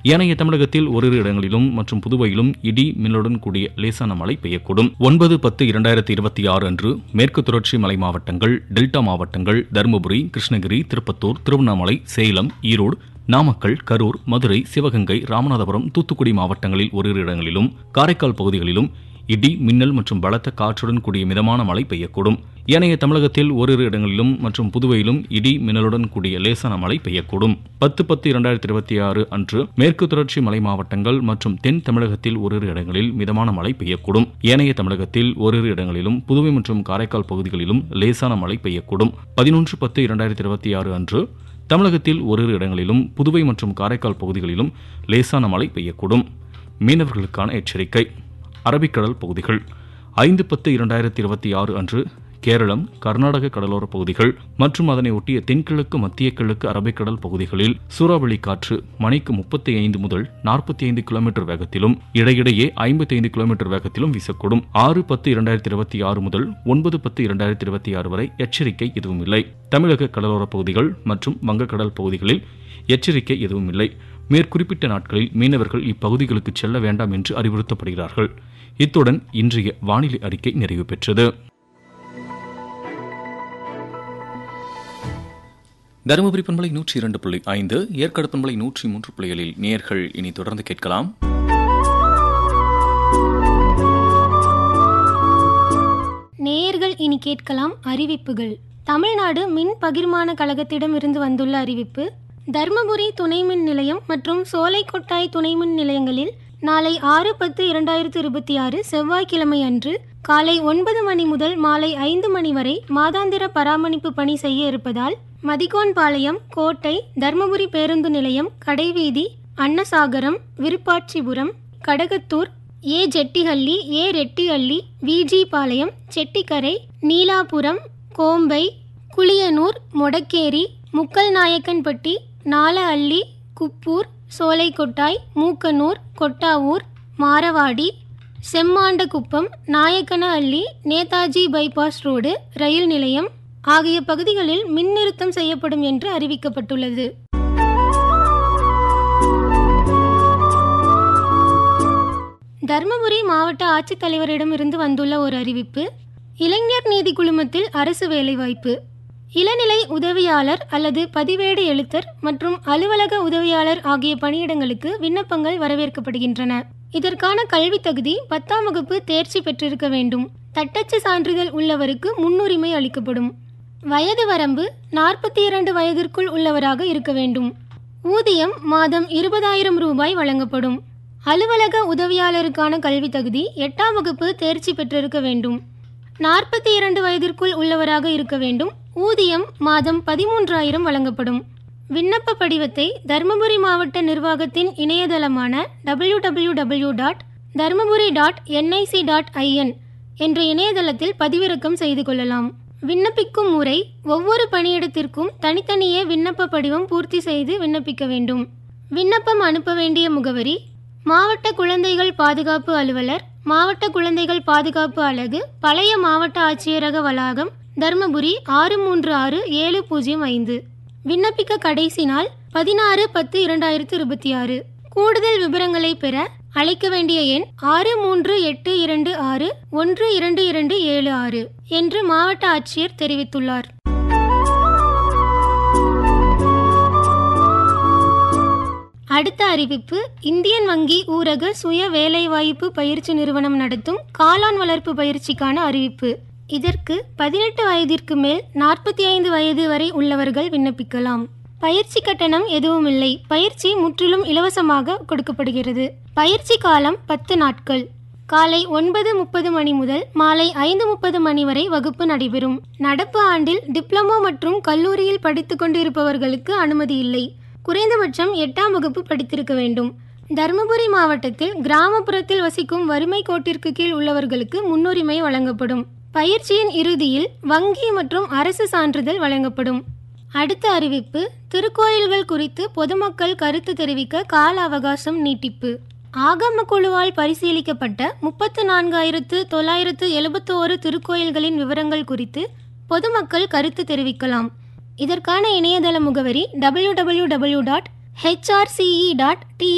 ஏனைய தமிழகத்தில் ஓரிரு இடங்களிலும் மற்றும் புதுவையிலும் இடி மின்னலுடன் கூடிய லேசான மழை பெய்யக்கூடும் ஒன்பது பத்து இரண்டாயிரத்தி இருபத்தி ஆறு அன்று மேற்கு தொடர்ச்சி மலை மாவட்டங்கள் டெல்டா மாவட்டங்கள் தருமபுரி கிருஷ்ணகிரி திருப்பத்தூர் திருவண்ணாமலை சேலம் ஈரோடு நாமக்கல் கரூர் மதுரை சிவகங்கை ராமநாதபுரம் தூத்துக்குடி மாவட்டங்களில் ஓரிரு இடங்களிலும் காரைக்கால் பகுதிகளிலும் இடி மின்னல் மற்றும் பலத்த காற்றுடன் கூடிய மிதமான மழை பெய்யக்கூடும் ஏனைய தமிழகத்தில் ஓரிரு இடங்களிலும் மற்றும் புதுவையிலும் இடி மின்னலுடன் கூடிய லேசான மழை பெய்யக்கூடும் பத்து பத்து இரண்டாயிரத்தி இருபத்தி ஆறு அன்று மேற்கு தொடர்ச்சி மலை மாவட்டங்கள் மற்றும் தென் தமிழகத்தில் ஓரிரு இடங்களில் மிதமான மழை பெய்யக்கூடும் ஏனைய தமிழகத்தில் ஓரிரு இடங்களிலும் புதுவை மற்றும் காரைக்கால் பகுதிகளிலும் லேசான மழை பெய்யக்கூடும் பதினொன்று பத்து இரண்டாயிரத்தி இருபத்தி ஆறு அன்று தமிழகத்தில் ஓரிரு இடங்களிலும் புதுவை மற்றும் காரைக்கால் பகுதிகளிலும் லேசான மழை பெய்யக்கூடும் மீனவர்களுக்கான எச்சரிக்கை அரபிக்கடல் பகுதிகள் ஐந்து பத்து இரண்டாயிரத்தி இருபத்தி ஆறு அன்று கேரளம் கர்நாடக கடலோர பகுதிகள் மற்றும் அதனை ஒட்டிய தென்கிழக்கு மத்திய கிழக்கு அரபிக்கடல் பகுதிகளில் சூறாவளி காற்று மணிக்கு முப்பத்தி ஐந்து முதல் நாற்பத்தி ஐந்து கிலோமீட்டர் வேகத்திலும் இடையிடையே ஐம்பத்தி ஐந்து கிலோமீட்டர் வேகத்திலும் வீசக்கூடும் ஆறு பத்து இரண்டாயிரத்தி இருபத்தி ஆறு முதல் ஒன்பது பத்து இரண்டாயிரத்தி இருபத்தி ஆறு வரை எச்சரிக்கை எதுவும் இல்லை தமிழக கடலோர பகுதிகள் மற்றும் வங்கக்கடல் பகுதிகளில் எச்சரிக்கை எதுவும் இல்லை மேற்குறிப்பிட்ட நாட்களில் மீனவர்கள் இப்பகுதிகளுக்கு செல்ல வேண்டாம் என்று அறிவுறுத்தப்படுகிறார்கள் இத்துடன் இன்றைய வானிலை அறிக்கை நிறைவு பெற்றது தருமபுரி பண்பலை நூற்றி இரண்டு புள்ளி ஐந்து ஏற்காடு பண்பலை நூற்றி மூன்று புள்ளிகளில் நேர்கள் இனி தொடர்ந்து கேட்கலாம் நேயர்கள் இனி கேட்கலாம் அறிவிப்புகள் தமிழ்நாடு மின் பகிர்மான கழகத்திடம் இருந்து வந்துள்ள அறிவிப்பு தர்மபுரி துணை மின் நிலையம் மற்றும் சோலைக்கொட்டாய் துணை மின் நிலையங்களில் நாளை ஆறு பத்து இரண்டாயிரத்து இருபத்தி ஆறு செவ்வாய்க்கிழமை அன்று காலை ஒன்பது மணி முதல் மாலை ஐந்து மணி வரை மாதாந்திர பராமரிப்பு பணி செய்ய இருப்பதால் மதிகோன்பாளையம் கோட்டை தர்மபுரி பேருந்து நிலையம் கடைவீதி அன்னசாகரம் விருப்பாட்சிபுரம் கடகத்தூர் ஏ ஜெட்டிஹள்ளி ஏ ரெட்டிஹள்ளி விஜி பாளையம் செட்டிக்கரை நீலாபுரம் கோம்பை குளியனூர் மொடக்கேரி முக்கல் நாயக்கன்பட்டி நாலஅள்ளி குப்பூர் சோலைக்கொட்டாய் மூக்கனூர் கொட்டாவூர் மாரவாடி செம்மாண்டகுப்பம் நாயக்கன அள்ளி நேதாஜி பைபாஸ் ரோடு ரயில் நிலையம் ஆகிய பகுதிகளில் மின் நிறுத்தம் செய்யப்படும் என்று அறிவிக்கப்பட்டுள்ளது தர்மபுரி மாவட்ட ஆட்சித்தலைவரிடம் இருந்து வந்துள்ள ஒரு அறிவிப்பு இளைஞர் நீதி குழுமத்தில் அரசு வேலைவாய்ப்பு இளநிலை உதவியாளர் அல்லது பதிவேடு எழுத்தர் மற்றும் அலுவலக உதவியாளர் ஆகிய பணியிடங்களுக்கு விண்ணப்பங்கள் வரவேற்கப்படுகின்றன இதற்கான கல்வி தகுதி பத்தாம் வகுப்பு தேர்ச்சி பெற்றிருக்க வேண்டும் தட்டச்சு சான்றிதழ் உள்ளவருக்கு முன்னுரிமை அளிக்கப்படும் வயது வரம்பு நாற்பத்தி இரண்டு வயதிற்குள் உள்ளவராக இருக்க வேண்டும் ஊதியம் மாதம் இருபதாயிரம் ரூபாய் வழங்கப்படும் அலுவலக உதவியாளருக்கான கல்வி தகுதி எட்டாம் வகுப்பு தேர்ச்சி பெற்றிருக்க வேண்டும் நாற்பத்தி இரண்டு வயதிற்குள் உள்ளவராக இருக்க வேண்டும் ஊதியம் மாதம் பதிமூன்றாயிரம் வழங்கப்படும் விண்ணப்ப படிவத்தை தருமபுரி மாவட்ட நிர்வாகத்தின் இணையதளமான W W W dot Dharmapuri dot NIC dot IN என்ற இணையதளத்தில் பதிவிறக்கம் செய்து கொள்ளலாம் விண்ணப்பிக்கும் முறை ஒவ்வொரு பணியிடத்திற்கும் தனித்தனியே விண்ணப்ப படிவம் பூர்த்தி செய்து விண்ணப்பிக்க வேண்டும் விண்ணப்பம் அனுப்ப வேண்டிய முகவரி மாவட்ட குழந்தைகள் பாதுகாப்பு அலுவலர் மாவட்ட குழந்தைகள் பாதுகாப்பு அலகு பழைய மாவட்ட ஆட்சியரக வளாகம் தர்மபுரி ஆறு மூன்று ஆறு ஏழு பூஜ்ஜியம் ஐந்து விண்ணப்பிக்க கடைசி நாள் பதினாறு பத்து இரண்டாயிரத்து இருபத்தி ஆறு கூடுதல் விவரங்களை பெற அழைக்க வேண்டிய எண் ஆறு மூன்று எட்டு இரண்டு ஆறு ஒன்று இரண்டு இரண்டு ஏழு ஆறு என்று மாவட்ட ஆட்சியர் தெரிவித்துள்ளார் அடுத்த அறிவிப்பு இந்தியன் வங்கி ஊரக சுய வேலைவாய்ப்பு பயிற்சி நிறுவனம் நடத்தும் காளான் வளர்ப்பு பயிற்சிக்கான அறிவிப்பு இதற்கு பதினெட்டு வயதிற்கு மேல் நாற்பத்தி ஐந்து வயது வரை உள்ளவர்கள் விண்ணப்பிக்கலாம் பயிற்சி கட்டணம் எதுவும் இல்லை பயிற்சி முற்றிலும் இலவசமாக கொடுக்கப்படுகிறது பயிற்சி காலம் பத்து நாட்கள் காலை ஒன்பது முப்பது மணி முதல் மாலை ஐந்து முப்பது மணி வரை வகுப்பு நடைபெறும் நடப்பு ஆண்டில் டிப்ளமோ மற்றும் கல்லூரியில் படித்துக் கொண்டிருப்பவர்களுக்கு அனுமதி இல்லை குறைந்தபட்சம் எட்டாம் வகுப்பு படித்திருக்க வேண்டும் தருமபுரி மாவட்டத்தில் கிராமப்புறத்தில் வசிக்கும் வறுமை கோட்டிற்கு கீழ் உள்ளவர்களுக்கு முன்னுரிமை வழங்கப்படும் பயிற்சியின் இறுதியில் வங்கி மற்றும் அரசு சான்றிதழ் வழங்கப்படும் அடுத்த அறிவிப்பு திருக்கோயில்கள் குறித்து பொதுமக்கள் கருத்து தெரிவிக்க கால அவகாசம் நீட்டிப்பு ஆகம குழுவால் பரிசீலிக்கப்பட்ட முப்பத்து நான்காயிரத்து தொள்ளாயிரத்து எழுபத்தோரு திருக்கோயில்களின் விவரங்கள் குறித்து பொதுமக்கள் கருத்து தெரிவிக்கலாம் இதற்கான இணையதள முகவரி W W W dot HRCE dot